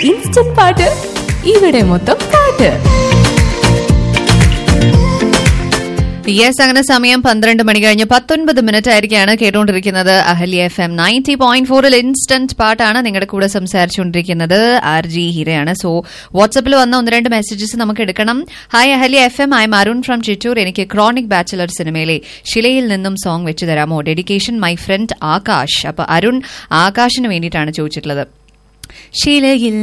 instant പാട്ട് ഇവിടെ മൊത്തം പാട്ട് യെസ് അങ്ങനെ സമയം പന്ത്രണ്ട് മണി കഴിഞ്ഞ് പത്തൊൻപത് മിനിറ്റ് ആയിരിക്കാണ് കേട്ടുകൊണ്ടിരിക്കുന്നത് Ahalya F M ninety point ഫോറിൽ ഇൻസ്റ്റന്റ് പാട്ടാണ് നിങ്ങളുടെ കൂടെ സംസാരിച്ചുകൊണ്ടിരിക്കുന്നത് ആർ ജി ഹീരയാണ് സോ വാട്സപ്പിൽ വന്ന ഒന്ന് രണ്ട് മെസ്സേജസ് നമുക്ക് എടുക്കണം hi Ahalya F M I Arun from Chittoor എനിക്ക് ക്രോണിക് ബാച്ചിലർ സിനിമയിലെ ശിലയിൽ നിന്നും സോങ് വെച്ച് തരാമോ ഡെഡിക്കേഷൻ മൈ ഫ്രണ്ട് ആകാശ് അപ്പൊ അരുൺ ആകാശിന് വേണ്ടിയിട്ടാണ് ചോദിച്ചിട്ടുള്ളത് ശിലയിൽ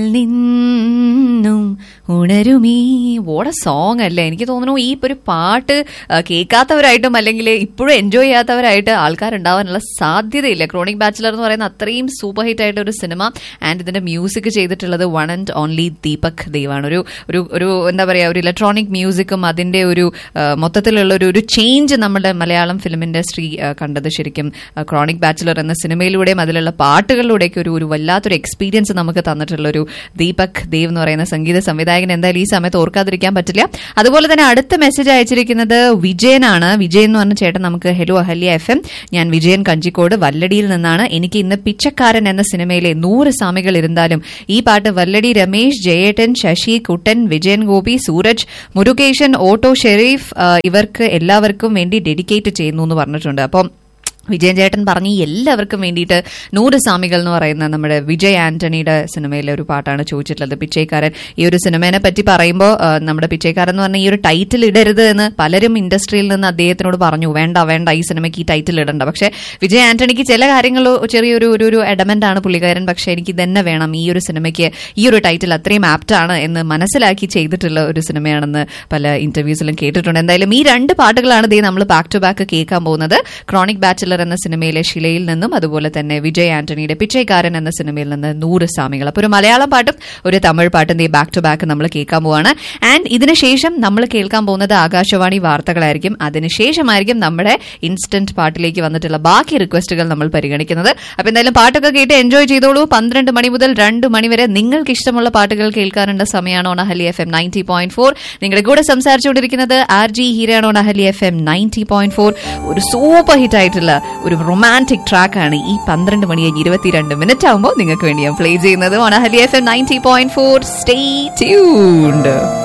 നിന്നും ഉണരുമീ വോട സോങ് അല്ലേ എനിക്ക് തോന്നുന്നു ഈ ഒരു പാട്ട് ആ, കേൾക്കാത്തവരായിട്ടും അല്ലെങ്കിൽ ഇപ്പോഴും എൻജോയ് ചെയ്യാത്തവരായിട്ട് ആൾക്കാരുണ്ടാവാനുള്ള സാധ്യതയില്ല ക്രോണിക് ബാച്ചിലർ എന്ന് പറയുന്ന അത്രയും സൂപ്പർ ഹിറ്റ് ആയിട്ട് ഒരു സിനിമ ആൻഡ് ഇതിന്റെ മ്യൂസിക് ചെയ്തിട്ടുള്ളത് വൺ ആൻഡ് ഓൺലി ദീപക് ദേവാണ് ഒരു ഒരു ഒരു എന്താ പറയുക ഒരു ഇലക്ട്രോണിക് മ്യൂസിക്കും അതിന്റെ ഒരു ആ, മൊത്തത്തിലുള്ള ഒരു ഒരു ചേഞ്ച് നമ്മുടെ മലയാളം ഫിലിം ഇൻഡസ്ട്രി ആ, കണ്ടത് ശരിക്കും ക്രോണിക് ബാച്ചിലർ എന്ന സിനിമയിലൂടെയും അതിലുള്ള പാട്ടുകളിലൂടെയൊക്കെ ഒരു ഒരു വല്ലാത്തൊരു എക്സ്പീരിയൻസ് നമുക്ക് തന്നിട്ടുള്ള ഒരു ദീപക് ദേവ് എന്ന് പറയുന്ന സംഗീത സംവിധായകൻ എന്തായാലും ഈ സമയത്ത് ഓർക്കാതിരിക്കാൻ പറ്റില്ല അതുപോലെ തന്നെ അടുത്ത മെസ്സേജ് അയച്ചിരിക്കുന്നത് വിജയനാണ് വിജയൻ എന്ന് പറഞ്ഞ ചേട്ടൻ നമുക്ക് ഹെലോ അഹല്യ എഫ് എം ഞാൻ വിജയൻ കഞ്ചിക്കോട് വല്ലടിയിൽ നിന്നാണ് എനിക്ക് ഇന്ന് പിച്ചക്കാരൻ എന്ന സിനിമയിലെ നൂറ് സാമികൾ ഇരുന്നാലും ഈ പാട്ട് വല്ലടി രമേശ് ജയേട്ടൻ ശശി കുട്ടൻ വിജയൻ ഗോപി സൂരജ് മുരുകേശൻ ഓട്ടോ ഷെരീഫ് ആ, ഇവർക്ക് എല്ലാവർക്കും വേണ്ടി ഡെഡിക്കേറ്റ് ചെയ്യുന്നു എന്ന് പറഞ്ഞിട്ടുണ്ട് അപ്പം വിജയൻ ചേട്ടൻ പറഞ്ഞ ഈ എല്ലാവർക്കും വേണ്ടിയിട്ട് നൂറ് സാമികൾ എന്ന് പറയുന്ന നമ്മുടെ വിജയ് ആന്റണിയുടെ സിനിമയിലെ ഒരു പാട്ടാണ് ചോദിച്ചിട്ടുള്ളത് പിച്ചൈക്കാരൻ ഈ ഒരു സിനിമയെ പറ്റി പറയുമ്പോൾ ആ, നമ്മുടെ പിച്ചൈക്കാരൻ എന്ന് പറഞ്ഞ ഈ ഒരു ടൈറ്റിൽ ഇടരുത് എന്ന് പലരും ഇൻഡസ്ട്രിയിൽ നിന്ന് അദ്ദേഹത്തിനോട് പറഞ്ഞു വേണ്ട വേണ്ട ഈ സിനിമയ്ക്ക് ഈ ടൈറ്റിൽ ഇടണ്ട പക്ഷേ വിജയ് ആന്റണിക്ക് ചില കാര്യങ്ങൾ ചെറിയൊരു ഒരു ഒരു എഡമെന്റ് ആണ് പുള്ളിക്കാരൻ പക്ഷേ എനിക്ക് തന്നെ വേണം ഈ ഒരു സിനിമയ്ക്ക് ഈ ഒരു ടൈറ്റിൽ അത്രയും ആപ്റ്റ് ആണ് എന്ന് മനസ്സിലാക്കി ചെയ്തിട്ടുള്ള ഒരു സിനിമയാണെന്ന് പല ഇന്റർവ്യൂസിലും കേട്ടിട്ടുണ്ട് എന്തായാലും ഈ രണ്ട് പാട്ടുകളാണ് ദേ നമ്മൾ ബാക്ക് ടു ബാക്ക് കേൾക്കാൻ പോകുന്നത് ക്രോണിക് ബാച്ചിലർ എന്ന സിനിമയിലെ ശിലയിൽ നിന്നും അതുപോലെ തന്നെ വിജയ് ആന്റണിയുടെ പിച്ചൈക്കാരൻ എന്ന സിനിമയിൽ നിന്ന് നൂറ് സാമികൾ അപ്പോൾ ഒരു മലയാളം പാട്ടും ഒരു തമിഴ് പാട്ടും ദേ ബാക്ക് ടു ബാക്ക് നമ്മൾ കേൾക്കാൻ പോവാണ് ആൻഡ് ഇതിനുശേഷം നമ്മൾ കേൾക്കാൻ പോകുന്നത് ആകാശവാണി വാർത്തകളായിരിക്കും അതിനുശേഷമായിരിക്കും നമ്മുടെ ഇൻസ്റ്റന്റ് പാട്ടിലേക്ക് വന്നിട്ടുള്ള ബാക്കി റിക്വസ്റ്റുകൾ നമ്മൾ പരിഗണിക്കുന്നത് അപ്പൊ എന്തായാലും പാട്ടൊക്കെ കേട്ട് എൻജോയ് ചെയ്തോളൂ പന്ത്രണ്ട് മണി മുതൽ രണ്ട് മണി വരെ നിങ്ങൾക്ക് ഇഷ്ടമുള്ള പാട്ടുകൾ കേൾക്കാനുള്ള സമയമാണ് ഓണഹലി F M ninety point four നിങ്ങളുടെ കൂടെ സംസാരിച്ചുകൊണ്ടിരിക്കുന്നത് ആർ ജി ഹീരയാണ് ഓണഹലി F M ninety point four ഒരു സൂപ്പർ ഹിറ്റ് ആയിട്ടുള്ള ഒരു റൊമാൻറ്റിക് ട്രാക്കാണ് ഈ പന്ത്രണ്ട് മണി കഴിഞ്ഞ് ഇരുപത്തിരണ്ട് മിനിറ്റ് ആകുമ്പോൾ നിങ്ങൾക്ക് വേണ്ടി ഞാൻ പ്ലേ ചെയ്യുന്നത് ഓണഹലി F M ninety point four stay tuned